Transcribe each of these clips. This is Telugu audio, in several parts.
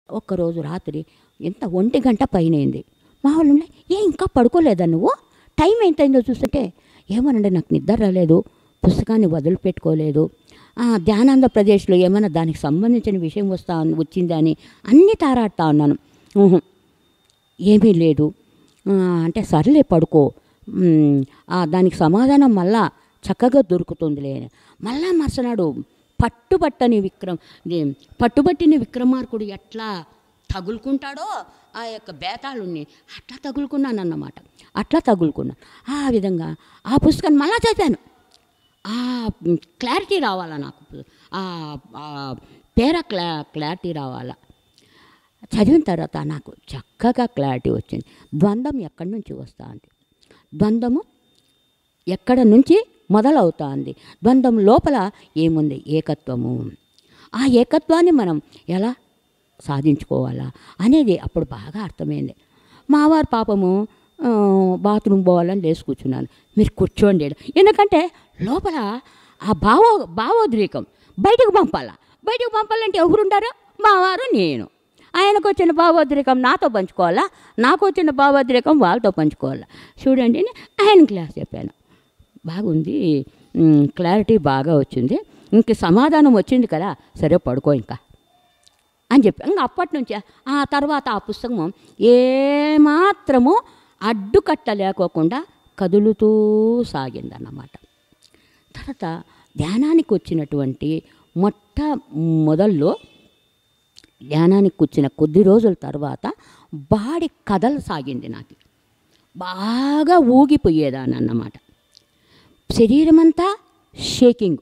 ఒక్కరోజు రాత్రి ఎంత ఒంటి గంట పైనైంది మా వాళ్ళు ఉండే, ఏ ఇంకా పడుకోలేదా నువ్వు టైం ఎంతైందో చూస్తుంటే ఏమనండి నాకు నిద్ర రాలేదు పుస్తకాన్ని వదిలిపెట్టుకోలేదు ఆ, ధ్యానాంధ్రప్రదేశ్లో ఏమైనా దానికి సంబంధించిన విషయం వస్తా వచ్చిందా అని అన్నీ తారాడుతా ఉన్నాను ఊహు. ఏమీ లేదు ఆ, అంటే సర్లే పడుకో మ్, ఆ, దానికి సమాధానం మళ్ళా చక్కగా దొరుకుతుందిలే అని. మళ్ళా మరుసనాడు పట్టుబట్టని విక్రమ్ ఇది పట్టుబట్టిన విక్రమార్కుడు ఎట్లా తగులుకుంటాడో ఆ యొక్క బేతాళుణ్ణి అట్లా తగులుకున్నాను అన్నమాట అట్లా తగులుకున్నాను ఆ విధంగా ఆ పుస్తకాన్ని మళ్ళా చదివాను ఆ క్లారిటీ రావాలా నాకు ఆ ఆ పేర క్లా క్లారిటీ రావాలా చదివిన తర్వాత నాకు చక్కగా క్లారిటీ వచ్చింది ద్వంద్వం ఎక్కడి నుంచి వస్తా ఉంది ద్వంద్వము ఎక్కడ నుంచి మొదలవుతోంది ద్వంద్వం లోపల ఏముంది ఏకత్వము ఆ ఏకత్వాన్ని మనం ఎలా సాధించుకోవాలా అనేది అప్పుడు బాగా అర్థమైంది మావారు పాపము ఆ, బాత్రూమ్ పోవాలని లేచి కూర్చున్నాను మీరు కూర్చోండి ఈడ. ఎందుకంటే లోపల ఆ భావో భావోద్రేకం బయటకు పంపాలా బయటకు పంపాలంటే ఎవరుంటారు మావారు నేను ఆయనకు వచ్చిన భావోద్రేకం నాతో పంచుకోవాలా నాకు వచ్చిన భావోద్రేకం వాళ్ళతో పంచుకోవాలా చూడండి అని ఆయన క్లాస్ చెప్పాను బాగుంది మ్, క్లారిటీ బాగా వచ్చింది ఇంక సమాధానం వచ్చింది కదా సరే పడుకో ఇంకా అని చెప్పి ఇంకా అప్పటి నుంచి ఆ తర్వాత ఆ పుస్తకము ఏమాత్రము అడ్డుకట్ట లేకోకుండా కదులుతూ సాగిందన్నమాట తర్వాత ధ్యానానికి వచ్చినటువంటి మొట్ట మొదల్లో ధ్యానానికి కూర్చిన కొద్ది రోజుల తర్వాత బాడీ కదలసాగింది నాకు బాగా ఊగిపోయేదాన్ని అన్నమాట శరీరం అంతా షేకింగ్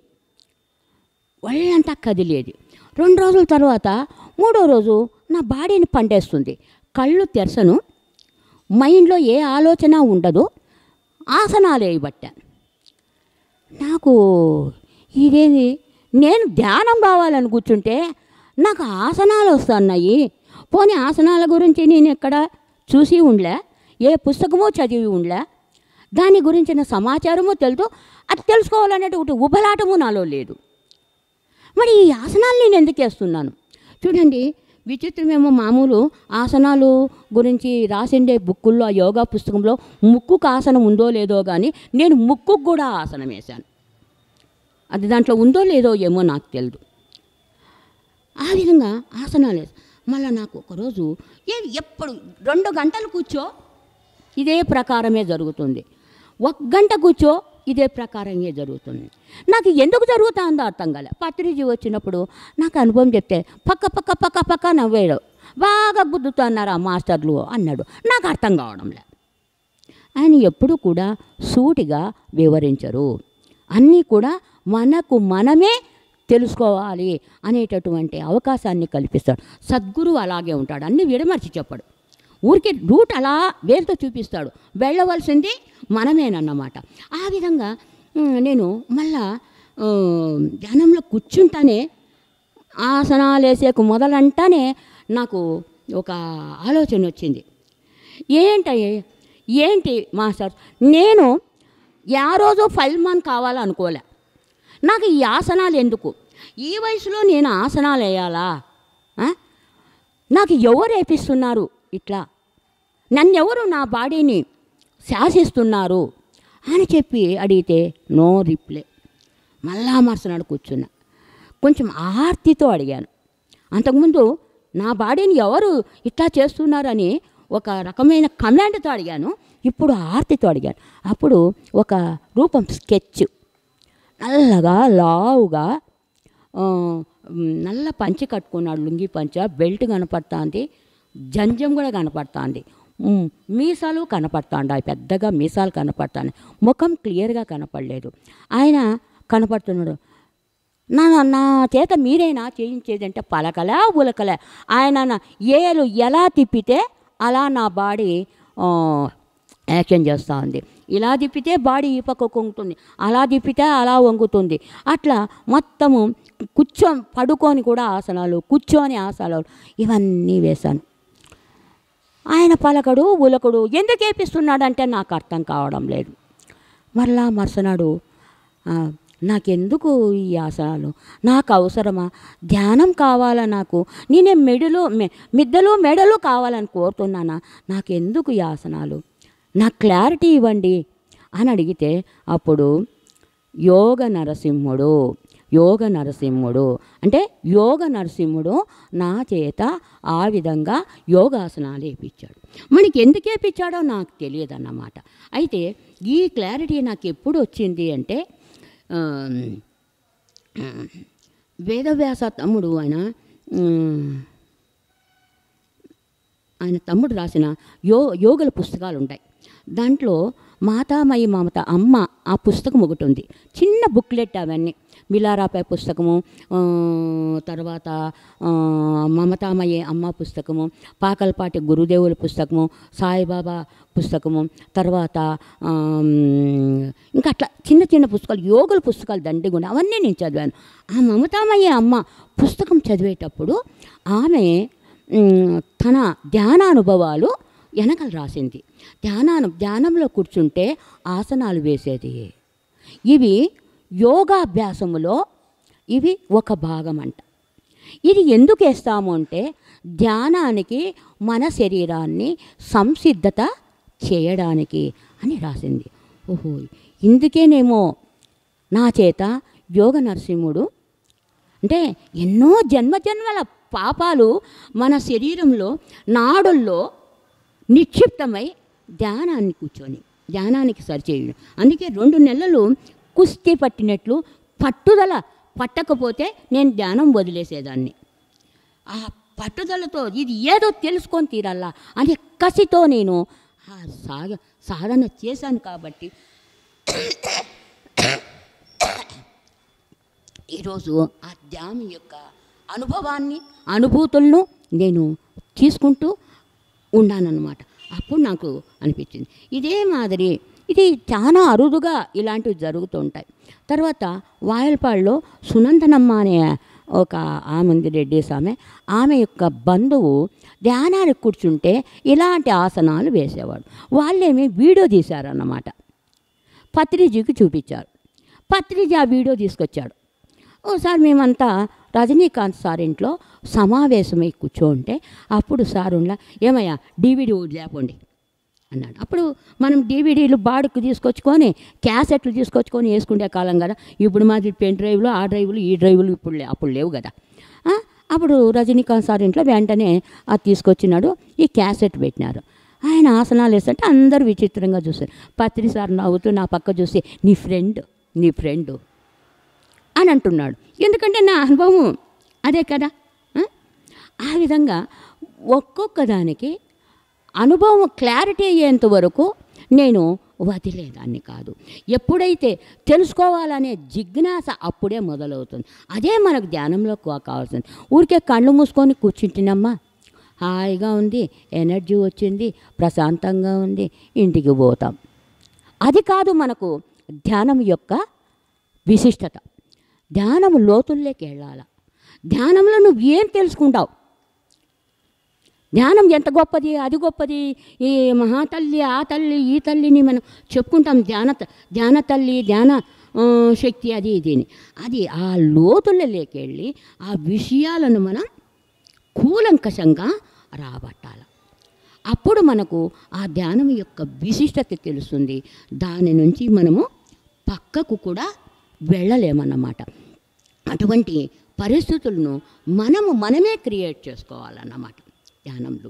ఒళ్ళంతా కదిలేది రెండు రోజుల తర్వాత మూడో రోజు నా బాడీని పండేస్తుంది కళ్ళు తెరసను మైండ్లో ఏ ఆలోచన ఉండదు ఆసనాలు వేయబట్టాను నాకు ఇదేది నేను ధ్యానం కావాలని కూర్చుంటే నాకు ఆసనాలు వస్తున్నాయి పోనీ ఆసనాల గురించి నేను ఎక్కడ చూసి ఉండలే ఏ పుస్తకమో చదివి ఉండలే దాని గురించిన సమాచారము తెలుసు అది తెలుసుకోవాలనేటువంటి ఉబలాటము నాలో లేదు మరి ఈ ఆసనాలు నేను ఎందుకు వేస్తున్నాను చూడండి విచిత్రమేమో మామూలు ఆసనాలు గురించి రాసిండే బుక్కుల్లో ఆ యోగా పుస్తకంలో ముక్కుకు ఆసనం ఉందో లేదో కానీ నేను ముక్కుకు కూడా ఆసనం వేశాను అది దాంట్లో ఉందో లేదో ఏమో నాకు తెలియదు ఆ విధంగా ఆసనాలు వేసా మళ్ళీ నాకు ఒకరోజు ఏ ఎప్పుడు రెండు గంటలు కూర్చో ఇదే ప్రకారమే జరుగుతుంది ఒక గంట కూర్చో ఇదే ప్రకారంగా జరుగుతుంది నాకు ఎందుకు జరుగుతుందో అర్థం కాలే పత్రిజీ వచ్చినప్పుడు నాకు అనుభవం చెప్తే పక్క పక్క పక్క పక్క నవ్వేడు బాగా గుద్దుతున్నారు ఆ మాస్టర్లు అన్నాడు నాకు అర్థం కావడంలే ఆయన ఎప్పుడు కూడా సూటిగా వివరించరు అన్నీ కూడా మనకు మనమే తెలుసుకోవాలి అనేటటువంటి అవకాశాన్ని కల్పిస్తాడు సద్గురువు అలాగే ఉంటాడు అన్నీ విడమర్చి చెప్పడు ఊరికి రూట్ అలా వేలుతో చూపిస్తాడు వెళ్ళవలసింది మనమేనన్నమాట ఆ విధంగా ఉమ్, నేను మళ్ళా ఆ, ధ్యానంలో కూర్చుంటానే ఆసనాలు వేసేకు మొదలంటానే నాకు ఒక ఆలోచన వచ్చింది ఏంటయ్యే ఏంటి మాస్టర్ నేను ఆ రోజు ఫైల్మాన్ కావాలనుకోలే నాకు ఈ ఆసనాలు ఎందుకు ఈ వయసులో నేను ఆసనాలు వేయాలా ఆ? నాకు ఎవరు వేపిస్తున్నారు ఇట్లా నన్నెవరు నా బాడీని శాసిస్తున్నారు అని చెప్పి అడిగితే నో రిప్లై మళ్ళా మరుసనాడు కూర్చున్నా కొంచెం ఆర్తితో అడిగాను అంతకుముందు నా బాడీని ఎవరు ఇట్లా చేస్తున్నారని ఒక రకమైన కమాండ్తో అడిగాను ఇప్పుడు ఆర్తితో అడిగాను అప్పుడు ఒక రూపం స్కెచ్ నల్లగా లావుగా ఆ, మ్, నల్ల పంచి కట్టుకున్నాడు లుంగి పంచ బెల్ట్ కనపడుతుంది జంజం కూడా కనపడుతుంది మ్, మీసాలు కనపడుతుండాయి పెద్దగా మీసాలు కనపడుతున్నాయి ముఖం క్లియర్గా కనపడలేదు ఆయన కనపడుతున్నాడు నా నా చేత మీరేనా చేయించేది అంటే పలకలే ఉలకలే ఆయన నా ఏలు ఎలా తిప్పితే అలా నా బాడీ ఆ, యాక్షన్ చేస్తూ ఉంది ఇలా తిప్పితే బాడీ ఈ పక్కకు వంగుతుంది అలా తిప్పితే అలా వంగుతుంది అట్లా మొత్తము కూర్చో పడుకొని కూడా ఆసనాలు కూర్చొని ఆసనాలు ఇవన్నీ వేశాను ఆయన పలకడు ఉలకడు ఎందుకు వేపిస్తున్నాడంటే నాకు అర్థం కావడం లేదు మరలా మరుసనాడు ఆ, నాకెందుకు ఈ ఆసనాలు నాకు అవసరమా ధ్యానం కావాలా నాకు నేనే మెడలు మె మిద్దలు మెడలు కావాలని కోరుతున్నానా నాకెందుకు ఈ ఆసనాలు నాకు క్లారిటీ ఇవ్వండి అని అడిగితే అప్పుడు యోగ నరసింహుడు యోగ నరసింహుడు అంటే యోగ నరసింహుడు నా చేత ఆ విధంగా యోగాసనాలు వేయించాడు మనకి ఎందుకు వేయించాడో నాకు తెలియదు అన్నమాట అయితే ఈ క్లారిటీ నాకు ఎప్పుడు వచ్చింది అంటే ఆ, వేదవ్యాస తమ్ముడు ఆయన ఉమ్, ఆయన తమ్ముడు రాసిన యో యోగుల పుస్తకాలు ఉంటాయి దాంట్లో మాతామయి మమత అమ్మ ఆ పుస్తకం ఒకటి ఉంది చిన్న బుక్లెట్ అవన్నీ మిలారాపై పుస్తకము ఆ, తర్వాత ఆ, మమతామయ్యే అమ్మ పుస్తకము పాకల్పాటి గురుదేవుల పుస్తకము సాయిబాబా పుస్తకము తర్వాత ఆమ్, ఇంకా అట్లా చిన్న చిన్న పుస్తకాలు యోగుల పుస్తకాలు దండిగా అవన్నీ నేను చదివాను ఆ మమతామయ్యే అమ్మ పుస్తకం చదివేటప్పుడు ఆమె మ్, తన ధ్యానానుభవాలు వెనకలు రాసింది ధ్యానాను ధ్యానంలో కూర్చుంటే ఆసనాలు వేసేది ఇవి యోగాభ్యాసములో ఇవి ఒక భాగం అంట ఇది ఎందుకు వేస్తాము అంటే ధ్యానానికి మన శరీరాన్ని సంసిద్ధత చేయడానికి అని రాసింది ఓహో ఇందుకేనేమో నా చేత యోగ నరసింహుడు అంటే ఎన్నో జన్మ జన్మల పాపాలు మన శరీరంలో నాడుల్లో నిక్షిప్తమై ధ్యానాన్ని కూర్చొని ధ్యానానికి సరిచేయడం అందుకే రెండు నెలలు కుస్తీ పట్టినట్లు పట్టుదల పట్టకపోతే నేను ధ్యానం వదిలేసేదాన్ని ఆ పట్టుదలతో ఇది ఏదో తెలుసుకొని తీరాలా అనే కసితో నేను ఆ సాగ సాధన చేశాను కాబట్టి ఈరోజు ఆ ధ్యానం యొక్క అనుభవాన్ని అనుభూతులను నేను తీసుకుంటూ ఉన్నానన్నమాట అప్పుడు నాకు అనిపించింది ఇదే మాదిరి ఇది చాలా అరుదుగా ఇలాంటివి జరుగుతూ ఉంటాయి తర్వాత వాయల్పాడులో సునందనమ్మ అనే ఒక ఆమె ఉంది రెడ్డి ఆమె ఆమె యొక్క బంధువు ధ్యానానికి కూర్చుంటే ఇలాంటి ఆసనాలు వేసేవాడు వాళ్ళేమి వీడియో తీశారన్నమాట పత్రిజీకి చూపించారు పత్రిజీ ఆ వీడియో తీసుకొచ్చాడు ఓసారి మేమంతా రజనీకాంత్ సార్ ఇంట్లో సమావేశమై కూర్చోంటే అప్పుడు సార్ ఉండా ఏమయ్యా డీవీడీ లేపండి అన్నాడు అప్పుడు మనం డీవీడీలు బాడుకు తీసుకొచ్చుకొని క్యాసెట్లు తీసుకొచ్చుకొని వేసుకునే కాలం కదా ఇప్పుడు మాది పెన్ డ్రైవ్లు ఆ డ్రైవ్లు ఈ డ్రైవ్లు ఇప్పుడు లే- అప్పుడు లేవు కదా ఆ, అప్పుడు రజనీకాంత్ సార్ ఇంట్లో వెంటనే అది తీసుకొచ్చినాడు ఈ క్యాసెట్ పెట్టినారు ఆయన ఆసనాలు వేస్తుంటే అందరూ విచిత్రంగా చూస్తారు పత్రి సార్ నవ్వుతూ నా పక్క చూసి నీ ఫ్రెండ్ నీ ఫ్రెండ్ అని అంటున్నాడు ఎందుకంటే నా అనుభవం అదే కదా ఆ? ఆ విధంగా ఒక్కొక్క దానికి అనుభవం క్లారిటీ అయ్యేంత వరకు నేను వదిలేదాన్ని కాదు ఎప్పుడైతే తెలుసుకోవాలనే జిజ్ఞాస అప్పుడే మొదలవుతుంది అదే మనకు ధ్యానంలో కా- కావాల్సింది ఊరికే కళ్ళు మూసుకొని కూర్చుంటున్నమ్మా హాయిగా ఉంది ఎనర్జీ వచ్చింది ప్రశాంతంగా ఉంది ఇంటికి పోతాం అది కాదు మనకు ధ్యానం యొక్క విశిష్టత ధ్యానం లోతుల్లోకి వెళ్ళాల ధ్యానంలో నువ్వు ఏం తెలుసుకుంటావు ధ్యానం ఎంత గొప్పది అది గొప్పది ఈ మహాతల్లి ఆ తల్లి ఈ తల్లిని మనం చెప్పుకుంటాం ధ్యాన త- ధ్యాన తల్లి ధ్యాన ఆ, శక్తి అది ఇదిని అది ఆ లోతులలోకి వెళ్ళి ఆ విషయాలను మనం కూలంకషంగా రాబట్టాలి అప్పుడు మనకు ఆ ధ్యానం యొక్క విశిష్టత తెలుస్తుంది దాని నుంచి మనము పక్కకు కూడా వెళ్ళలేమన్నమాట అటువంటి పరిస్థితులను మనము మనమే క్రియేట్ చేసుకోవాలన్నమాట ధ్యానంలో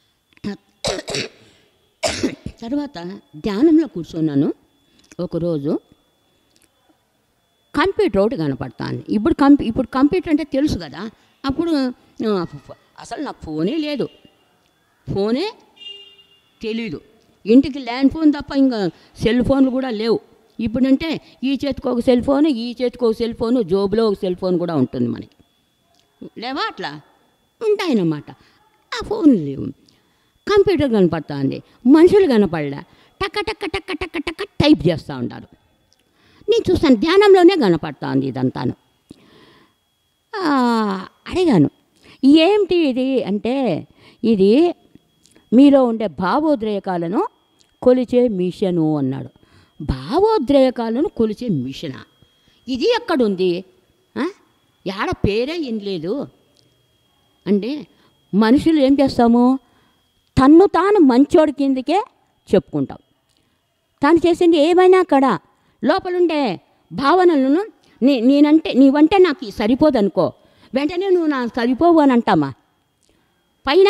తర్వాత ధ్యానంలో కూర్చున్నాను ఒకరోజు కంప్యూటర్ ఒకటి కనపడతాను ఇప్పుడు కంప్యూ ఇప్పుడు కంప్యూటర్ అంటే తెలుసు కదా అప్పుడు ఆ, ఫ- అసలు నాకు ఫోనే లేదు ఫోనే తెలీదు ఇంటికి ల్యాండ్ ఫోన్ తప్ప ఇంకా సెల్ ఫోన్లు కూడా లేవు ఇప్పుడంటే ఈ చేతికి ఒక సెల్ ఫోన్ ఈ చేతికి ఒక సెల్ ఫోను జోబులో ఒక సెల్ ఫోన్ కూడా ఉంటుంది మనకి లేవా అట్లా ఉంటాయన్నమాట ఆ ఫోన్ లేవు కంప్యూటర్ కనపడుతుంది మనుషులు కనపడలే టక్క టక్క టక్క టక్క టక్క టైప్ చేస్తూ ఉంటారు నేను చూస్తాను ధ్యానంలోనే కనపడుతుంది ఇదంతాను ఆ, అడిగాను ఏమిటి ఇది అంటే ఇది మీలో ఉండే భావోద్రేకాలను కొలిచే మిషను అన్నాడు భావోద్రేకాలను కొలిచే మిషనా ఇది ఎక్కడుంది ఆ? యాడ పేరే వినలేదు అంటే మనుషులు ఏం చేస్తాము తన్ను తాను మంచోడి కిందకే చెప్పుకుంటాం తాను చేసింది ఏమైనా అక్కడ లోపలుండే భావనలను నీ నేనంటే నీవంటే నాకు సరిపోదనుకో వెంటనే నువ్వు నాకు సరిపోవు అని అంటామా పైన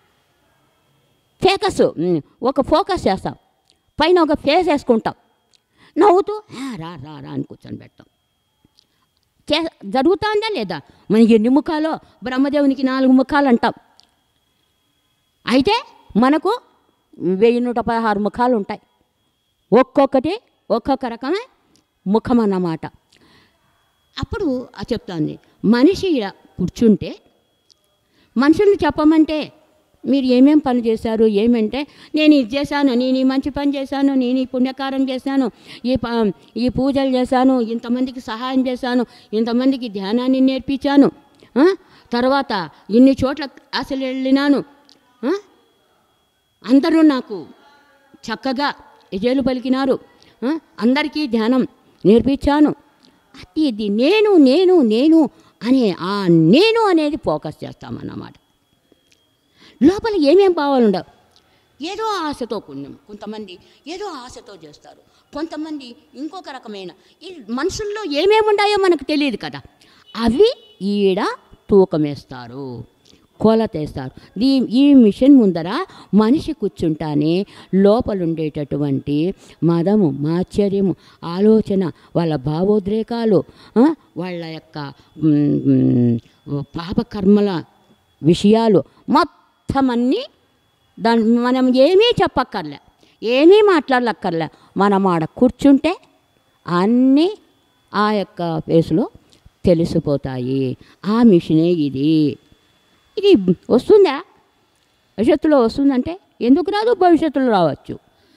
ఫేకస్ ఉమ్, ఒక ఫోకస్ చేస్తాం పైన ఒక ఫేస్ వేసుకుంటాం నవ్వుతూ "ఆ, రా రా రా అని కూర్చొని పెడతాం చే జరుగుతుందా లేదా మనకి ఎన్ని ముఖాలో బ్రహ్మదేవునికి నాలుగు ముఖాలు అంటాం అయితే మనకు వెయ్యి నూట పదహారు ముఖాలు ఉంటాయి ఒక్కొక్కటి ఒక్కొక్క రకమే ముఖం అన్నమాట అప్పుడు ఆ చెప్తాంది మనిషి ఈడ కూర్చుంటే మనుషుల్ని చెప్పమంటే మీరు ఏమేం పని చేశారు ఏమంటే నేను ఇది చేశాను నేను ఈ మంచి పని చేశాను నేను ఈ పుణ్యకారం చేశాను ఈ ప ఈ పూజలు చేశాను ఇంతమందికి సహాయం చేశాను ఇంతమందికి ధ్యానాన్ని నేర్పించాను ఆ? తర్వాత ఇన్ని చోట్ల అసలు వెళ్ళినాను ఆ? అందరూ నాకు చక్కగా విజయాలు పలికినారు ఆ? అందరికీ ధ్యానం నేర్పించాను అది ఇది నేను నేను నేను అనే ఆ నేను అనేది ఫోకస్ చేస్తామన్నమాట లోపల ఏమేం భావాలు ఉండవు ఏదో ఆశతో పుణ్యం కొంతమంది ఏదో ఆశతో చేస్తారు కొంతమంది ఇంకొక రకమైన ఈ మనుషుల్లో ఏమేమి ఉన్నాయో మనకు తెలియదు కదా అవి ఈడ తూకమేస్తారు కొలతేస్తారు దీ ఈ మిషన్ ముందర మనిషి కూర్చుంటానే లోపల ఉండేటటువంటి మదము మాశ్చర్యము ఆలోచన వాళ్ళ భావోద్రేకాలు ఆ, వాళ్ళ యొక్క మ్, మ్, పాపకర్మల విషయాలు మొత్తం అన్నీ దాని మనం ఏమీ చెప్పక్కర్లే ఏమీ మాట్లాడలక్కర్లే మనం ఆడ కూర్చుంటే అన్నీ ఆ యొక్క ఫేస్లో తెలిసిపోతాయి ఆ మిషనే ఇది ఇది వస్తుందా భవిష్యత్తులో వస్తుందంటే ఎందుకు రాదు భవిష్యత్తులో రావచ్చు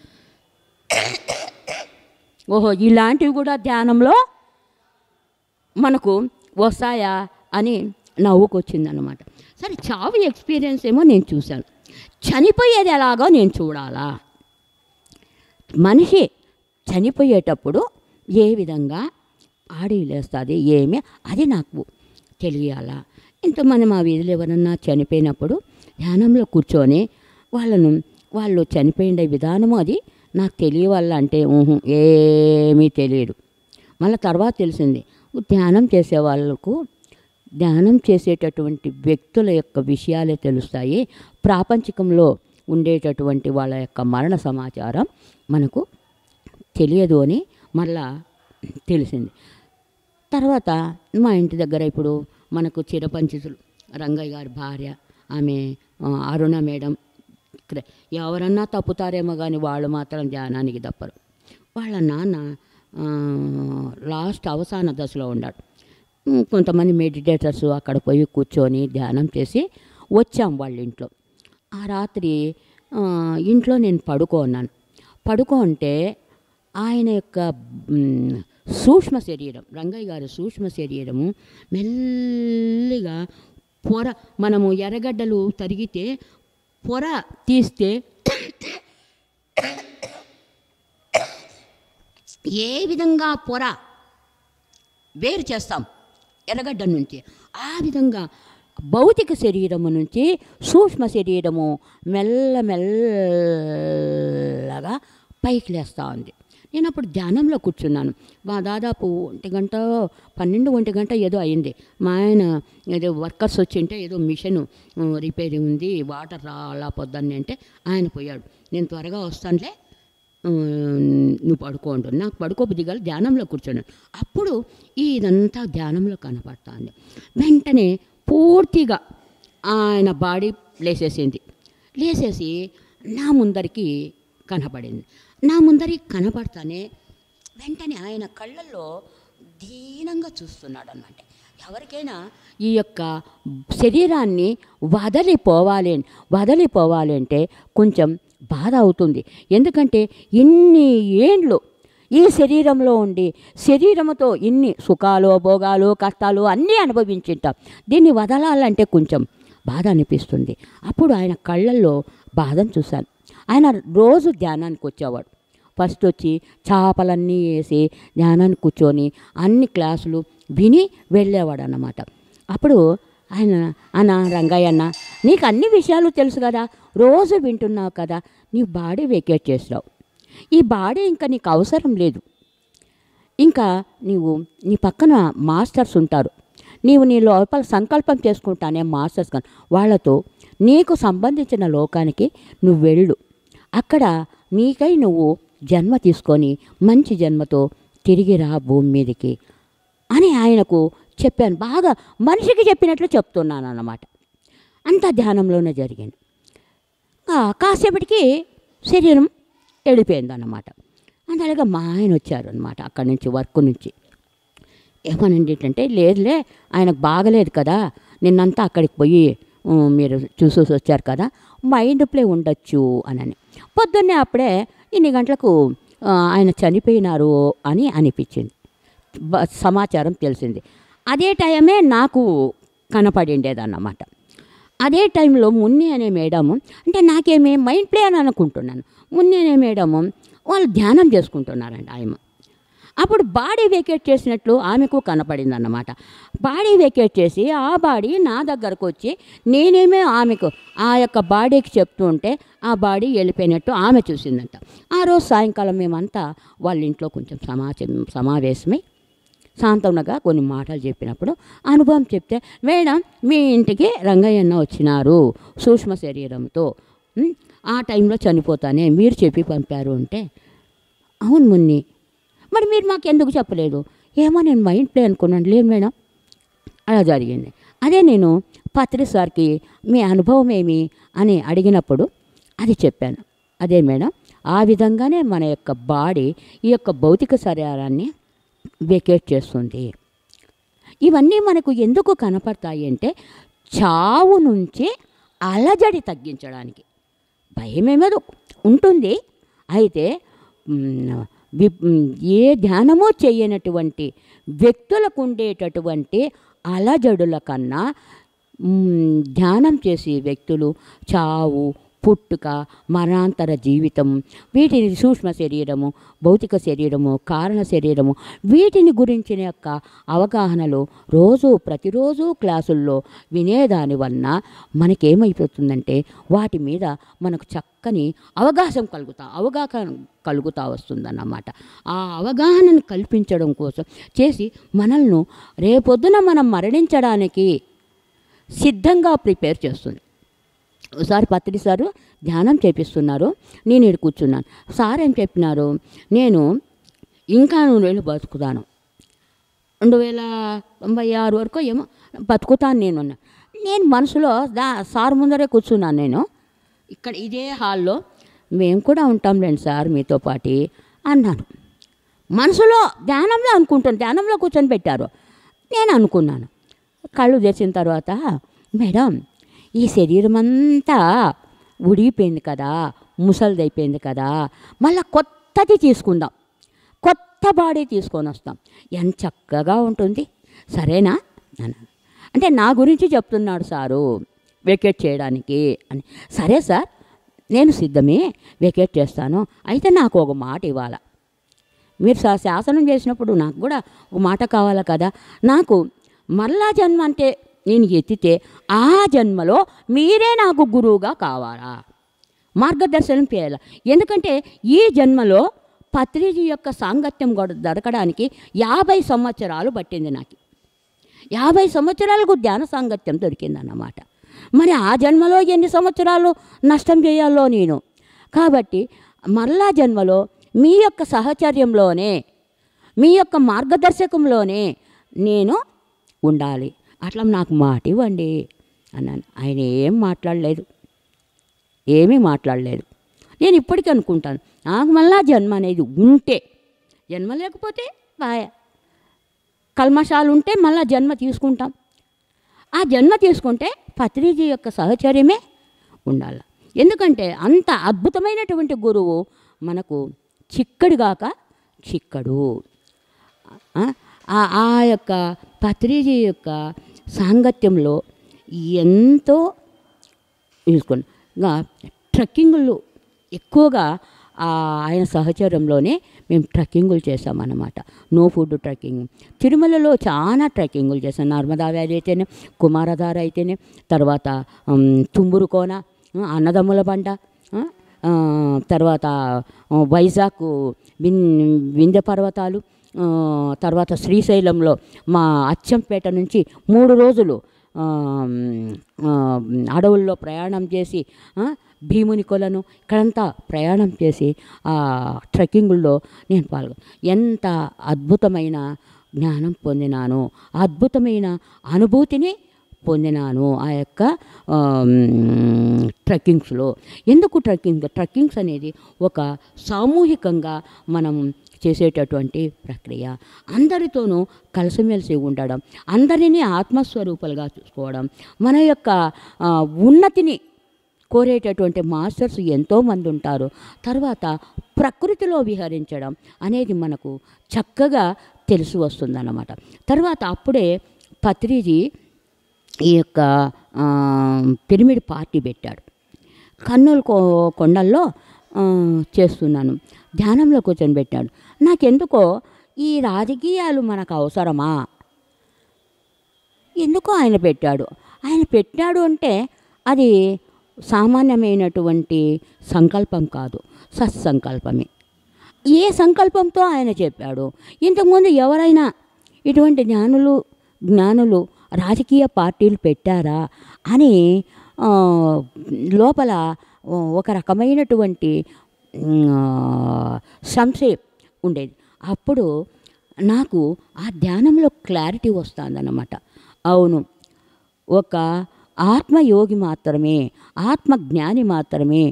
ఓహో ఇలాంటివి కూడా ధ్యానంలో మనకు వస్తాయా అని నవ్వుకొచ్చిందనమాట సరే చావు ఎక్స్పీరియన్స్ ఏమో నేను చూశాను చనిపోయేది ఎలాగో నేను చూడాలా మనిషి చనిపోయేటప్పుడు ఏ విధంగా ఆడి లేస్తుంది ఏమి అది నాకు తెలియాలా ఇంతమంది మా వీధిలో ఎవరన్నా చనిపోయినప్పుడు ధ్యానంలో కూర్చొని వాళ్ళను వాళ్ళు చనిపోయిన విధానము అది నాకు తెలియవాళ్ళంటే ఊహు ఏమీ తెలియదు మళ్ళీ తర్వాత తెలిసింది ధ్యానం చేసే వాళ్ళకు ధ్యానం చేసేటటువంటి వ్యక్తుల యొక్క విషయాలే తెలుస్తాయి ప్రాపంచికంలో ఉండేటటువంటి వాళ్ళ యొక్క మరణ సమాచారం మనకు తెలియదు అని మళ్ళా తెలిసింది తర్వాత మా ఇంటి దగ్గర ఇప్పుడు మనకు చిరపంచితులు రంగయ్య గారి భార్య ఆమె ఆ, అరుణ మేడం క్ర- ఎవరన్నా తప్పుతారేమో కానీ వాళ్ళు మాత్రం ధ్యానానికి తప్పరు వాళ్ళ నాన్న ఆ, లాస్ట్ అవసాన దశలో ఉన్నాడు ఉమ్, కొంతమంది మెడిటేటర్స్ అక్కడ పోయి కూర్చొని ధ్యానం చేసి వచ్చాం వాళ్ళ ఇంట్లో ఆ రాత్రి ఆ, ఇంట్లో నేను పడుకోన్నాను పడుకోంటే ఆయన యొక్క మ్, సూక్ష్మ శరీరం రంగయ్య గారి సూక్ష్మ శరీరము మెల్లిగా పొర మనము ఎర్రగడ్డలు తరిగితే పొర తీస్తే ఏ విధంగా పొర వేరు చేస్తాం ఎర్రగడ్డ నుంచి ఆ విధంగా భౌతిక శరీరము నుంచి సూక్ష్మ శరీరము మెల్ల మెల్లగా పైకి లేస్తూ ఉంది నేను అప్పుడు ధ్యానంలో కూర్చున్నాను మా దాదాపు ఒంటి గంట పన్నెండు ఒంటి గంట ఏదో అయింది మా ఆయన ఏదో వర్కర్స్ వచ్చింటే ఏదో మిషన్ రిపేర్ ఉంది వాటర్ రాలా పొద్దున్నే అంటే ఆయన పోయాడు నేను త్వరగా వస్తానులే ఉమ్, నువ్వు పడుకోండు నాకు పడుకోబుద్ది కాదు ధ్యానంలో కూర్చున్నాను అప్పుడు ఇదంతా ధ్యానంలో కనపడుతుంది వెంటనే పూర్తిగా ఆయన బాడీ లేసేసింది లేసేసి నా ముందరికి కనపడింది నా ముందరికి కనపడతానే వెంటనే ఆయన కళ్ళల్లో దీనంగా చూస్తున్నాడు అనమాట ఎవరికైనా ఈ యొక్క శరీరాన్ని వదలిపోవాలి అని- వదలిపోవాలి అంటే కొంచెం బాధ అవుతుంది ఎందుకంటే ఇన్ని ఏండ్లు ఈ శరీరంలో ఉండి శరీరముతో ఇన్ని సుఖాలు భోగాలు కష్టాలు అన్నీ అనుభవించింటాం దీన్ని వదలాలంటే కొంచెం బాధ అనిపిస్తుంది అప్పుడు ఆయన కళ్ళల్లో బాధను చూశాను ఆయన రోజు ధ్యానానికి వచ్చేవాడు ఫస్ట్ వచ్చి చేపలన్నీ వేసి ధ్యానాన్ని కూర్చొని అన్ని క్లాసులు విని వెళ్ళేవాడు అన్నమాట అప్పుడు ఆయన అన్న రంగయ్య అన్న నీకు అన్ని విషయాలు తెలుసు కదా రోజు వింటున్నావు కదా నీ బాడీ వెకేట్ చేసావు ఈ బాడీ ఇంకా నీకు అవసరం లేదు ఇంకా నీవు నీ పక్కన మాస్టర్స్ ఉంటారు నీవు నీ లోపల సంకల్పం చేసుకుంటానే మాస్టర్స్ కానీ వాళ్ళతో నీకు సంబంధించిన లోకానికి నువ్వు వెళ్ళు అక్కడ నీకై నువ్వు జన్మ తీసుకొని మంచి జన్మతో తిరిగి రా భూమి మీదకి అని ఆయనకు చెప్పాను బాగా మనిషికి చెప్పినట్లు చెప్తున్నాను అన్నమాట అంతా ధ్యానంలోనే జరిగింది ఆ, కాసేపటికి శరీరం వెళ్ళిపోయింది అన్నమాట అందులో మా ఆయన వచ్చారు అనమాట అక్కడి నుంచి వర్క్ నుంచి ఏమనండి అంటే లేదులే ఆయనకు బాగలేదు కదా నిన్నంతా అక్కడికి పోయి "ఉ, మీరు చూసేసి వచ్చారు కదా మైండ్ ప్లే ఉండొచ్చు అనని పొద్దున్నే అప్పుడే ఇన్ని గంటలకు ఆ, ఆయన చనిపోయినారు అని అనిపించింది బ- సమాచారం తెలిసింది అదే టైమే నాకు కనపడిండేదన్నమాట అదే టైంలో మున్ని అనే మేడము అంటే నాకేమి మైండ్ ప్లే అని అనుకుంటున్నాను మున్ని అనే మేడము వాళ్ళు ధ్యానం చేసుకుంటున్నారండి ఆయన అప్పుడు బాడీ వేకేట్ చేసినట్లు ఆమెకు కనపడింది అన్నమాట బాడీ వేకేట్ చేసి ఆ బాడీ నా దగ్గరకు వచ్చి నేనేమే ఆమెకు ఆ యొక్క బాడీకి చెప్తూ ఉంటే ఆ బాడీ వెళ్ళిపోయినట్టు ఆమె చూసిందంట ఆ రోజు సాయంకాలం మేమంతా వాళ్ళ ఇంట్లో కొంచెం సమాచారం సమావేశమై శాంతనగా కొన్ని మాటలు చెప్పినప్పుడు అనుభవం చెప్తే మేడం మీ ఇంటికి రంగయ్యన్న వచ్చినారు సూక్ష్మ శరీరంతో ఉమ్, ఆ టైంలో చనిపోతానే మీరు చెప్పి పంపారు అంటే అవును మున్ని మరి మీరు మాకు ఎందుకు చెప్పలేదు ఏమో నేను మైండ్ ప్లే అనుకున్నాను లేదు మేడం అలా జరిగింది అదే నేను పత్రి సార్కి మీ అనుభవం ఏమి అని అడిగినప్పుడు అది చెప్పాను అదే మేడం ఆ విధంగానే మన యొక్క బాడీ ఈ యొక్క భౌతిక శరీరాన్ని వెకేట్ చేస్తుంది ఇవన్నీ మనకు ఎందుకు కనపడతాయి అంటే చావు నుంచి అలజడి తగ్గించడానికి భయమేమో ఉంటుంది అయితే మ్, వి- మ్, ఏ ధ్యానమో చేయనటువంటి వ్యక్తులకు ఉండేటటువంటి అలజడుల కన్నా మ్, ధ్యానం చేసే వ్యక్తులు చావు పుట్టుక మరణాంతర జీవితం వీటిని సూక్ష్మ శరీరము భౌతిక శరీరము కారణ శరీరము వీటిని గురించిన యొక్క అవగాహనలు రోజు ప్రతిరోజు క్లాసుల్లో వినేదాని వలన మనకేమైపోతుందంటే వాటి మీద మనకు చక్కని అవగాహన కలుగుతా అవగాహన కలుగుతా వస్తుందన్నమాట ఆ అవగాహనను కల్పించడం కోసం చేసి మనల్ని రేపొద్దున మనం మరణించడానికి సిద్ధంగా ప్రిపేర్ చేస్తుంది ఒకసారి పత్రి సారు ధ్యానం చేపిస్తున్నారు నేను ఇక్కడ కూర్చున్నాను సార్ ఏం చెప్పినారు నేను ఇంకా నూనెలు బతుకుతాను రెండు వేల తొంభై ఆరు వరకు ఏమో బతుకుతాను నేను అన్నా. నేను మనసులో దా సార్ ముందరే కూర్చున్నాను నేను ఇక్కడ ఇదే హాల్లో మేము కూడా ఉంటాంలేండి సార్ మీతో పాటి అన్నాను మనసులో ధ్యానంలో అనుకుంటాను ధ్యానంలో కూర్చొని పెట్టారు నేను అనుకున్నాను కళ్ళు తెరిచిన తర్వాత మేడం ఈ శరీరం అంతా ఉడిగిపోయింది కదా ముసలిదైపోయింది కదా మళ్ళీ కొత్తది తీసుకుందాం కొత్త బాడీ తీసుకొని వస్తాం ఎంత చక్కగా ఉంటుంది సరేనా అన్నాను అంటే నా గురించి చెప్తున్నాడు సారు వెకేట్ చేయడానికి అని సరే సార్ నేను సిద్ధమే వెకేట్ చేస్తాను అయితే నాకు ఒక మాట ఇవ్వాలా మీరు శా- శాసనం చేసినప్పుడు నాకు కూడా ఒక మాట కావాలి కదా నాకు మరలా జన్మ అంటే నేను ఎత్తితే ఆ జన్మలో మీరే నాకు గురువుగా కావాలా మార్గదర్శనం చేయాలి ఎందుకంటే ఈ జన్మలో పత్రిజీ యొక్క సాంగత్యం కూడా దొరకడానికి యాభై సంవత్సరాలు పట్టింది నాకు యాభై సంవత్సరాలకు ధ్యాన సాంగత్యం దొరికిందన్నమాట మరి ఆ జన్మలో ఎన్ని సంవత్సరాలు నష్టం చేయాలో నేను కాబట్టి మరలా జన్మలో మీ యొక్క సహచర్యంలోనే మీ యొక్క మార్గదర్శకంలోనే నేను ఉండాలి అట్లా నాకు మాట ఇవ్వండి అన్నాను ఆయన ఏం మాట్లాడలేదు ఏమీ మాట్లాడలేదు నేను ఇప్పటికీ అనుకుంటాను నాకు మళ్ళా జన్మ అనేది ఉంటే జన్మ లేకపోతే బాయ్ కల్మషాలు ఉంటే మళ్ళా జన్మ తీసుకుంటాం ఆ జన్మ తీసుకుంటే పత్రిజీ యొక్క సహచర్యమే ఉండాలి ఎందుకంటే అంత అద్భుతమైనటువంటి గురువు మనకు చిక్కడిగాక చిక్కడు ఆ, ఆ ఆ యొక్క పత్రిజీ యొక్క సాంగత్యంలో ఎంతో చూసుకోండి ఇంకా ట్రెక్కింగ్లు ఎక్కువగా ఆ ఆయన సహచరంలోనే మేము ట్రెక్కింగులు చేసామన్నమాట నో ఫుడ్ ట్రెక్కింగ్ తిరుమలలో చాలా ట్రెక్కింగులు చేసాం నర్మదా వ్యాలీ అయితేనే కుమారధార అయితేనే తర్వాత ఉమ్, తుంబురు కోన ఆ, అన్నదమ్ముల బండ ఆ, ఆ, తర్వాత ఆ, వైజాగ్ విన్ వింధ్య పర్వతాలు ఆ, తర్వాత శ్రీశైలంలో మా అచ్చంపేట నుంచి మూడు రోజులు ఆ, ఆ, అడవుల్లో ప్రయాణం చేసి ఆ, భీముని కొలను ఇక్కడంతా ప్రయాణం చేసి ఆ ట్రెక్కింగుల్లో నేను పాల్గొ ఎంత అద్భుతమైన జ్ఞానం పొందినాను అద్భుతమైన అనుభూతిని పొందినాను ఆ యొక్క ఆమ్, ట్రెక్కింగ్స్లో ఎందుకు ట్రెక్కింగ్ ట్రెక్కింగ్స్ అనేది ఒక సామూహికంగా మనం చేసేటటువంటి ప్రక్రియ అందరితోనూ కలిసిమెలిసి ఉండడం అందరినీ ఆత్మస్వరూపాలుగా చూసుకోవడం మన యొక్క ఆ, ఉన్నతిని కోరేటటువంటి మాస్టర్స్ ఎంతోమంది ఉంటారు తర్వాత ప్రకృతిలో విహరించడం అనేది మనకు చక్కగా తెలిసి వస్తుందన్నమాట తర్వాత అప్పుడే పత్రిజీ ఈ యొక్క ఆ, పిరమిడ్ పార్టీ పెట్టాడు కర్నూలు కో కొండల్లో ఆ, చేస్తున్నాను ధ్యానంలో కూర్చొని పెట్టాడు నాకెందుకో ఈ రాజకీయాలు మనకు అవసరమా ఎందుకో ఆయన పెట్టాడు ఆయన పెట్టాడు అంటే అది సామాన్యమైనటువంటి సంకల్పం కాదు సత్సంకల్పమే ఏ సంకల్పంతో ఆయన చెప్పాడు ఇంతకుముందు ఎవరైనా ఇటువంటి జ్ఞానులు జ్ఞానులు రాజకీయ పార్టీలు పెట్టారా అని ఆ, లోపల ఒక రకమైనటువంటి ఆ, సంశయం ఉండేది అప్పుడు నాకు ఆ ధ్యానంలో క్లారిటీ వస్తుందన్నమాట అవును ఒక ఆత్మయోగి మాత్రమే ఆత్మజ్ఞాని మాత్రమే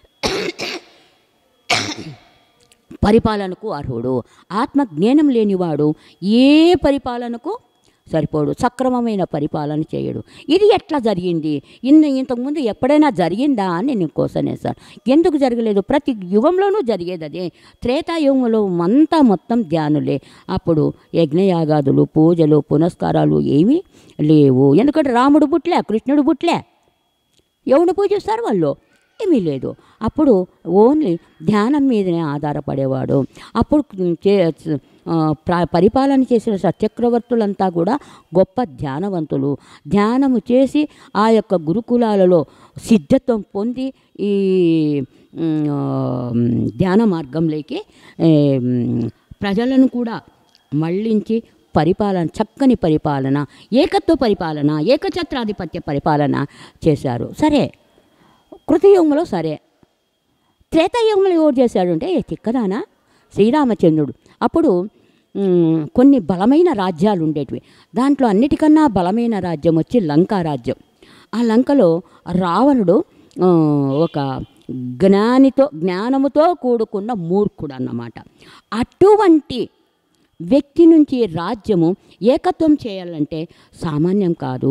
పరిపాలనకు అర్హుడు ఆత్మజ్ఞానం లేనివాడు ఏ పరిపాలనకు సరిపోడు సక్రమమైన పరిపాలన చేయడు ఇది ఎట్లా జరిగింది ఇన్న ఇంతకుముందు ఎప్పుడైనా జరిగిందా అని నేను కోసనేసాను ఎందుకు జరగలేదు ప్రతి యుగంలోనూ జరిగేది అదే త్రేతాయుగంలో అంతా మొత్తం ధ్యానులే అప్పుడు యజ్ఞయాగాదులు పూజలు పునస్కారాలు ఏమీ లేవు ఎందుకంటే రాముడు బుట్లే కృష్ణుడు బుట్లే ఎవడు పూజిస్తారు వాళ్ళు ఏమీ లేదు అప్పుడు ఓన్లీ ధ్యానం మీదనే ఆధారపడేవాడు అప్పుడు చే ఆ, ప్ర- పరిపాలన చేసిన సత్యక్రవర్తులంతా కూడా గొప్ప ధ్యానవంతులు ధ్యానము చేసి ఆ యొక్క గురుకులాలలో సిద్ధత్వం పొంది ఈ ఉమ్, ఆ, ధ్యాన మార్గంలోకి ఏ, ఉమ్, ప్రజలను కూడా మళ్ళించి పరిపాలన చక్కని పరిపాలన ఏకత్వ పరిపాలన ఏకఛత్రాధిపత్య పరిపాలన చేశారు సరే కృతయుగంలో సరే త్రేతాయుగంలో ఎవరు చేశాడు అంటే ఏ తిక్కదానా శ్రీరామచంద్రుడు అప్పుడు మ్, కొన్ని బలమైన రాజ్యాలు ఉండేటివి దాంట్లో అన్నిటికన్నా బలమైన రాజ్యం వచ్చి లంకా రాజ్యం ఆ లంకలో రావణుడు ఆ, ఒక జ్ఞానితో జ్ఞానముతో కూడుకున్న మూర్ఖుడు అన్నమాట అటువంటి వ్యక్తి నుంచి రాజ్యము ఏకత్వం చేయాలంటే సామాన్యం కాదు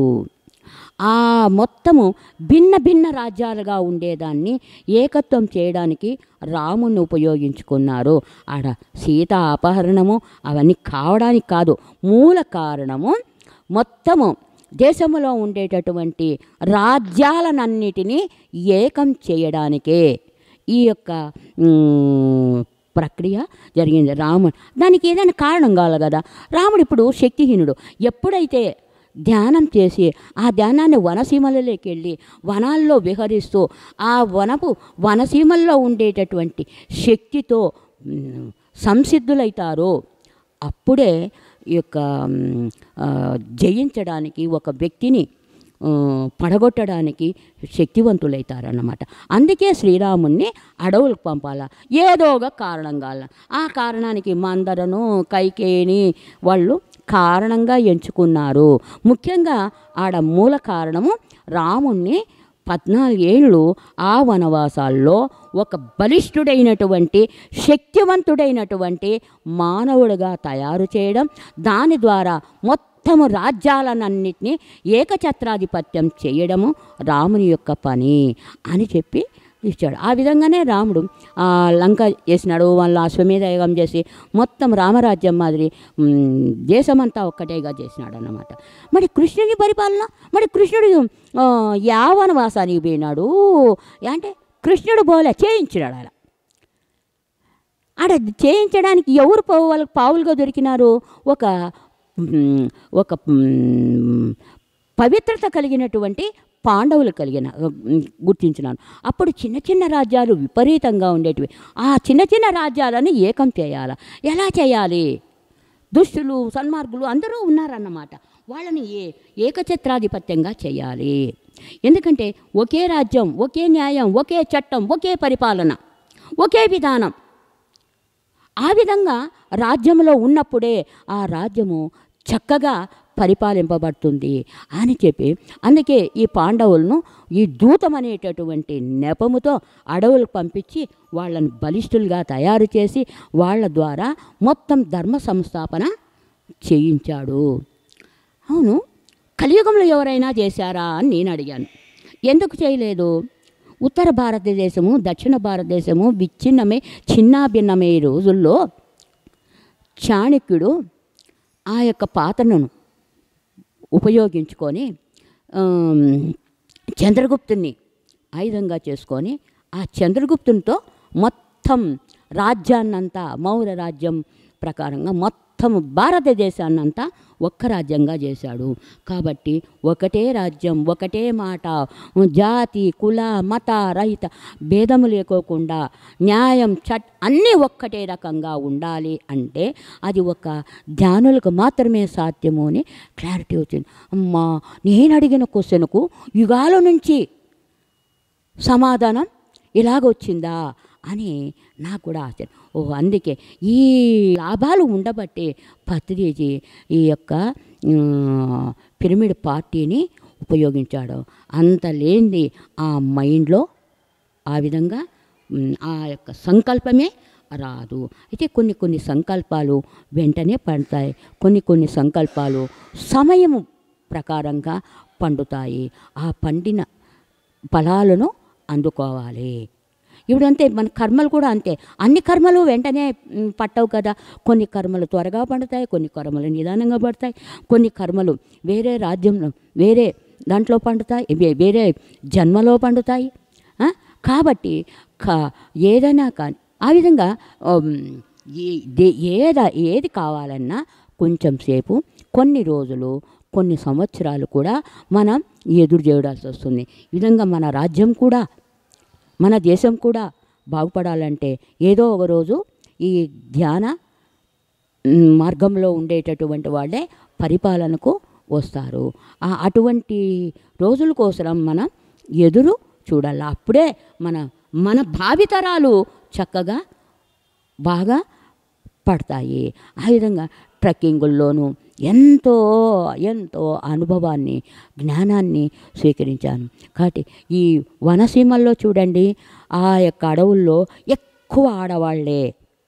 ఆ మొత్తము భిన్న భిన్న రాజ్యాలుగా ఉండేదాన్ని ఏకత్వం చేయడానికి రాముని ఉపయోగించుకున్నారు ఆడ సీత అపహరణము అవన్నీ కావడానికి కాదు మూల కారణము మొత్తము దేశంలో ఉండేటటువంటి రాజ్యాలనన్నిటినీ ఏకం చేయడానికే ఈ యొక్క మ్, ప్రక్రియ జరిగింది రాముడు దానికి ఏదైనా కారణం కావాలి కదా రాముడు ఇప్పుడు శక్తిహీనుడు ఎప్పుడైతే ధ్యానం చేసి ఆ ధ్యానాన్ని వనసీమలలోకి వెళ్ళి వనాల్లో విహరిస్తూ ఆ వనపు వనసీమల్లో ఉండేటటువంటి శక్తితో మ్, సంసిద్ధులైతారో అప్పుడే ఈ యొక్క మ్, ఆ, జయించడానికి ఒక వ్యక్తిని ఆ, పడగొట్టడానికి శక్తివంతులైతారన్నమాట అందుకే శ్రీరాముణ్ణి అడవులకు పంపాల ఏదో ఒక కారణం కాల ఆ కారణానికి మందరను కైకేయిని వాళ్ళు కారణంగా ఎంచుకున్నారు ముఖ్యంగా ఆడ మూల కారణము రాముణ్ణి పద్నాలుగేళ్ళు ఆ వనవాసాల్లో ఒక బలిష్ఠుడైనటువంటి శక్తివంతుడైనటువంటి మానవుడిగా తయారు చేయడం దాని ద్వారా మొత్తము రాజ్యాలనన్నిటినీ ఏకఛత్రాధిపత్యం చేయడము రాముని యొక్క పని అని చెప్పి ఇచ్చాడు ఆ విధంగానే రాముడు ఆ లంక చేసినాడు వాళ్ళ అశ్వమేధ యాగం చేసి మొత్తం రామరాజ్యం మాదిరి మ్, దేశమంతా ఒక్కటేగా చేసినాడు అన్నమాట మరి కృష్ణుని పరిపాలన మరి కృష్ణుడు ఆ, యావనవాసానికి పోయినాడు అంటే కృష్ణుడు పోలే చేయించినాడు అలా ఆడ చేయించడానికి ఎవరు పావు వాళ్ళకి పావులుగా దొరికినారు ఒక మ్, ఒక మ్, పవిత్రత కలిగినటువంటి పాండవులు కలిగిన మ్, గుర్తించినాను అప్పుడు చిన్న చిన్న రాజ్యాలు విపరీతంగా ఉండేటివి ఆ చిన్న చిన్న రాజ్యాలను ఏకం చేయాలి ఎలా చేయాలి దుష్టులు సన్మార్గులు అందరూ ఉన్నారన్నమాట వాళ్ళని ఏ ఏకఛత్రాధిపత్యంగా చేయాలి ఎందుకంటే ఒకే రాజ్యం ఒకే న్యాయం ఒకే చట్టం ఒకే పరిపాలన ఒకే విధానం ఆ విధంగా రాజ్యంలో ఉన్నప్పుడే ఆ రాజ్యము చక్కగా పరిపాలింపబడుతుంది అని చెప్పి అందుకే ఈ పాండవులను ఈ దూతం అనేటటువంటి నెపముతో అడవులకు పంపించి వాళ్ళని బలిష్ఠులుగా తయారు చేసి వాళ్ళ ద్వారా మొత్తం ధర్మ సంస్థాపన చేయించాడు అవును కలియుగంలో ఎవరైనా చేశారా అని నేను అడిగాను ఎందుకు చేయలేదు ఉత్తర భారతదేశము దక్షిణ భారతదేశము విచ్ఛిన్నమే చిన్నాభిన్నమే ఈ రోజుల్లో చాణక్యుడు ఆ యొక్క పాత్రను ఉపయోగించుకొని ఆమ్, చంద్రగుప్తుని ఆయుధంగా చేసుకొని ఆ చంద్రగుప్తునితో మొత్తం రాజ్యాన్నంతా మౌర్య రాజ్యం ప్రకారంగా మొత్తం భారతదేశాన్నంతా ఒక్క రాజ్యంగా చేశాడు కాబట్టి ఒకటే రాజ్యం ఒకటే మాట జాతి కుల మత రహిత భేదము లేకోకుండా న్యాయం చట్ అన్నీ ఒక్కటే రకంగా ఉండాలి అంటే అది ఒక ధ్యానులకు మాత్రమే సాధ్యము అని క్లారిటీ వచ్చింది అమ్మా నేను అడిగిన క్వశ్చన్కు యుగాల నుంచి సమాధానం ఇలాగొచ్చిందా అని నాకు కూడా ఆశ్చర్యం ఓ అందుకే ఈ లాభాలు ఉండబట్టి పత్రిజీ ఈ యొక్క ఆ, పిరమిడ్ పార్టీని ఉపయోగించాడు అంత లేనిది ఆ మైండ్లో ఆ విధంగా మ్, ఆ యొక్క సంకల్పమే రాదు అయితే కొన్ని కొన్ని సంకల్పాలు వెంటనే పండుతాయి కొన్ని కొన్ని సంకల్పాలు సమయము ప్రకారంగా పండుతాయి ఆ పండిన ఫలాలను అందుకోవాలి ఇప్పుడు అంతే మన కర్మలు కూడా అంతే అన్ని కర్మలు వెంటనే మ్, పట్టవు కదా కొన్ని కర్మలు త్వరగా పండుతాయి కొన్ని కర్మలు నిదానంగా పడతాయి కొన్ని కర్మలు వేరే రాజ్యంలో వేరే దాంట్లో పండుతాయి వే- వేరే జన్మలో పండుతాయి ఆ? కాబట్టి కా ఏదైనా కానీ ఆ విధంగా ఉమ్, ఏ- దే- ఏద ఏది కావాలన్నా కొంచెం సేపు కొన్ని రోజులు కొన్ని సంవత్సరాలు కూడా మనం ఎదురు చేయడాల్సి వస్తుంది ఈ విధంగా మన రాజ్యం కూడా మన దేశం కూడా బాగుపడాలంటే ఏదో ఒక రోజు ఈ ధ్యాన మ్, మార్గంలో ఉండేటటువంటి వాళ్ళే పరిపాలనకు వస్తారు ఆ అటువంటి రోజుల కోసం మనం ఎదురు చూడాలి అప్పుడే మన మన భావితరాలు చక్కగా బాగా పడతాయి ఆ విధంగా ట్రెక్కింగుల్లోనూ ఎంతో ఎంతో అనుభవాన్ని జ్ఞానాన్ని స్వీకరించాను కాబట్టి ఈ వనసీమల్లో చూడండి ఆ యొక్క అడవుల్లో ఎక్కువ ఆడవాళ్ళే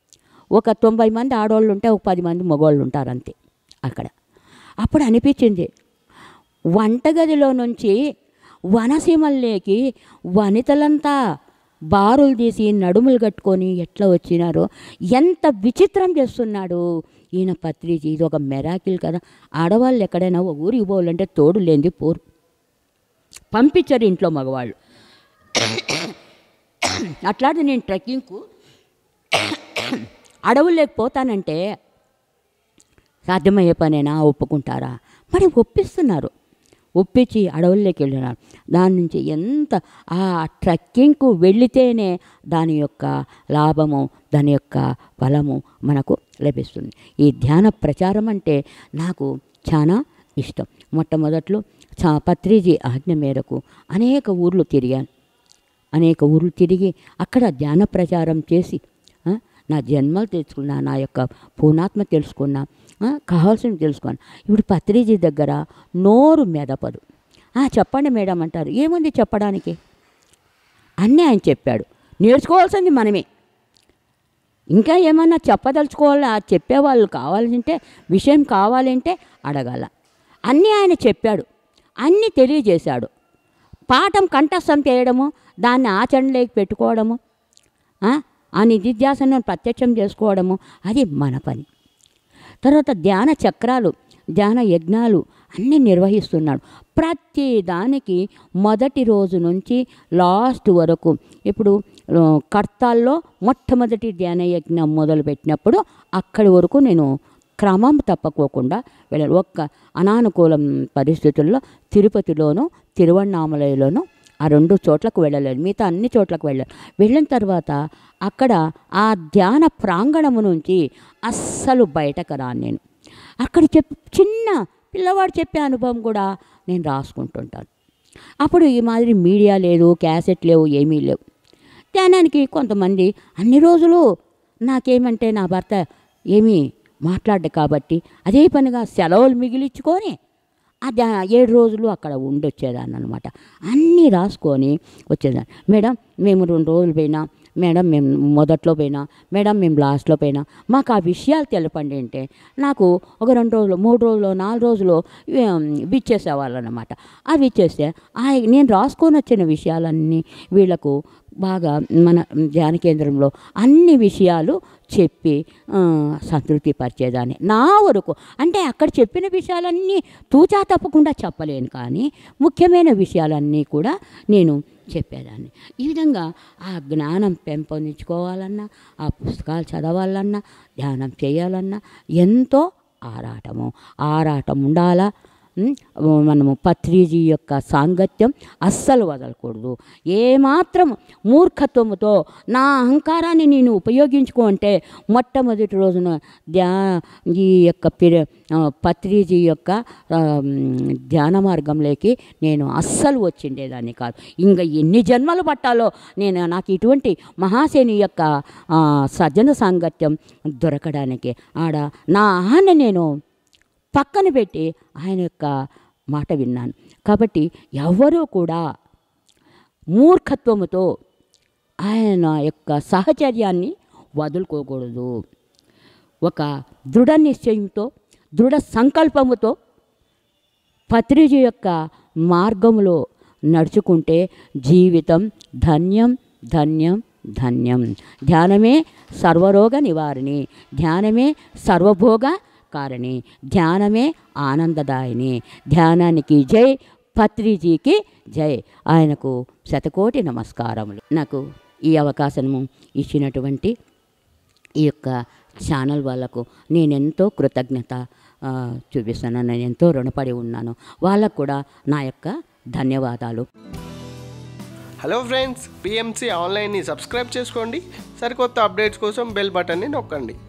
ఒక తొంభై మంది ఆడవాళ్ళు ఉంటే ఒక పది మంది మగవాళ్ళు ఉంటారు అంతే అక్కడ అప్పుడు అనిపించింది వంటగదిలో నుంచి వనసీమల్లోకి వనితలంతా బారులు తీసి నడుములు కట్టుకొని ఎట్లా వచ్చినారో ఎంత విచిత్రం చేస్తున్నాడు ఈయన పత్రిజీ ఇది ఒక మెరాకిల్ కదా ఆడవాళ్ళు ఎక్కడైనా ఒక ఊరికి పోవాలంటే తోడు లేనిది పోరు పంపించారు ఇంట్లో మగవాళ్ళు అట్లాంటి నేను ట్రెక్కింగ్కు అడవుల్లోకి పోతానంటే సాధ్యమయ్యే పనేనా ఒప్పుకుంటారా మరి ఒప్పిస్తున్నారు ఒప్పించి అడవుల్లోకి వెళ్ళినారు దాని నుంచి ఎంత ఆ ట్రెక్కింగ్కు వెళితేనే దాని యొక్క లాభము దాని యొక్క ఫలము మనకు లభిస్తుంది ఈ ధ్యాన ప్రచారం అంటే నాకు చాలా ఇష్టం మొట్టమొదట్లో చా పత్రిజీ ఆజ్ఞ మేరకు అనేక ఊర్లు తిరిగాను అనేక ఊర్లు తిరిగి అక్కడ ధ్యాన ప్రచారం చేసి ఆ, నా జన్మలు తెలుసుకున్నా నా యొక్క పూర్ణాత్మ తెలుసుకున్నా ఆ, కావాల్సినవి తెలుసుకున్నా ఇప్పుడు పత్రిజీ దగ్గర నోరు మెదపదు "ఆ, చెప్పండి మేడం అంటారు ఏముంది చెప్పడానికి అన్నీ ఆయన చెప్పాడు నేర్చుకోవాల్సింది మనమే ఇంకా ఏమన్నా చెప్పదలుచుకోవాలా చెప్పేవాళ్ళు కావాలంటే విషయం కావాలంటే అడగాల అన్నీ ఆయన చెప్పాడు అన్నీ తెలియజేశాడు పాఠం కంఠస్థం చేయడము దాన్ని ఆచరణలోకి పెట్టుకోవడము ఆ, ఆ నిధిధ్యాసనం ప్రత్యక్షం చేసుకోవడము అది మన పని తర్వాత ధ్యాన చక్రాలు ధ్యాన యజ్ఞాలు అన్నీ నిర్వహిస్తున్నాడు ప్రతి దానికి మొదటి రోజు నుంచి లాస్ట్ వరకు ఇప్పుడు ఆ, కర్తాల్లో మొట్టమొదటి ధ్యాన యజ్ఞం మొదలుపెట్టినప్పుడు అక్కడి వరకు నేను క్రమం తప్పకోకుండా వెళ్ళాను ఒక్క అనానుకూలం పరిస్థితుల్లో తిరుపతిలోను తిరువണ്ണామలయలోను ఆ రెండు చోట్లకు వెళ్ళలేదు మిగతా అన్ని చోట్లకు వెళ్ళాను వెళ్ళిన తర్వాత అక్కడ ఆ ధ్యాన ప్రాంగణము నుంచి అస్సలు బయటకు రాను నేను అక్కడ చెప్ చిన్న పిల్లవాడు చెప్పే అనుభవం కూడా నేను రాసుకుంటుంటాను అప్పుడు ఈ మాదిరి మీడియా లేదు క్యాసెట్ లేవు ఏమీ లేవు ధ్యానానికి కొంతమంది అన్ని రోజులు నాకేమంటే నా భర్త ఏమీ మాట్లాడ్డు కాబట్టి అదే పనిగా సెలవులు మిగిలించుకొని ఆ ధ్యా ఏడు రోజులు అక్కడ ఉండొచ్చేదాన్ని అనమాట అన్నీ రాసుకొని వచ్చేదాన్ని మేడం మేము రెండు రోజులు పోయినా మేడం మేము మొదట్లో పోయినా మేడం మేము లాస్ట్లో పోయినా మాకు ఆ విషయాలు తెలపండి అంటే నాకు ఒక రెండు రోజులు మూడు రోజులు నాలుగు రోజులు విచ్చేసేవాళ్ళు అనమాట అవి ఇచ్చేస్తే ఆ నేను రాసుకొని వచ్చిన విషయాలన్నీ వీళ్ళకు బాగా మన ధ్యాన కేంద్రంలో అన్ని విషయాలు చెప్పి ఆ, సంతృప్తి పరిచేదాన్ని నా వరకు అంటే అక్కడ చెప్పిన విషయాలన్నీ తూచా తప్పకుండా చెప్పలేను కానీ ముఖ్యమైన విషయాలన్నీ కూడా నేను చెప్పేదాన్ని ఈ విధంగా ఆ జ్ఞానం పెంపొందించుకోవాలన్నా ఆ పుస్తకాలు చదవాలన్నా ధ్యానం చేయాలన్నా ఎంతో ఆరాటము ఆరాటం ఉండాలా ఉమ్, మనము పత్రిజీ యొక్క సాంగత్యం అస్సలు వదలకూడదు ఏమాత్రం మూర్ఖత్వముతో నా అహంకారాన్ని నేను ఉపయోగించుకో అంటే మొట్టమొదటి రోజున ధ్యా ఈ యొక్క పిర ఆ, పత్రిజీ యొక్క ఆ, మ్, ధ్యాన మార్గంలోకి నేను అస్సలు వచ్చిండేదాన్ని కాదు ఇంకా ఎన్ని జన్మలు పట్టాలో నేను నాకు ఇటువంటి మహాసేని యొక్క ఆ, సజ్జన సాంగత్యం దొరకడానికి ఆడ నా ఆహాన్ని నేను పక్కన పెట్టి ఆయన యొక్క మాట విన్నాను కాబట్టి ఎవరూ కూడా మూర్ఖత్వముతో ఆయన యొక్క సహచర్యాన్ని వదులుకోకూడదు ఒక దృఢ నిశ్చయంతో దృఢ సంకల్పముతో పత్రిజ యొక్క మార్గంలో నడుచుకుంటే జీవితం ధన్యం ధన్యం ధన్యం ధ్యానమే సర్వరోగ నివారిణి ధ్యానమే సర్వభోగ కారణి ధ్యానమే ఆనందదాయిని ధ్యానానికి జై పత్రిజీకి జై ఆయనకు శతకోటి నమస్కారములు నాకు ఈ అవకాశము ఇచ్చినటువంటి ఈ యొక్క ఛానల్ వాళ్ళకు నేను ఎంతో కృతజ్ఞత ఆ, చూపిస్తున్నాను నేను ఎంతో రుణపడి ఉన్నాను వాళ్ళకు కూడా నా యొక్క ధన్యవాదాలు హలో ఫ్రెండ్స్ పిఎంసి ఆన్లైన్ని సబ్స్క్రైబ్ చేసుకోండి సరికొత్త అప్డేట్స్ కోసం బెల్ బటన్ని నొక్కండి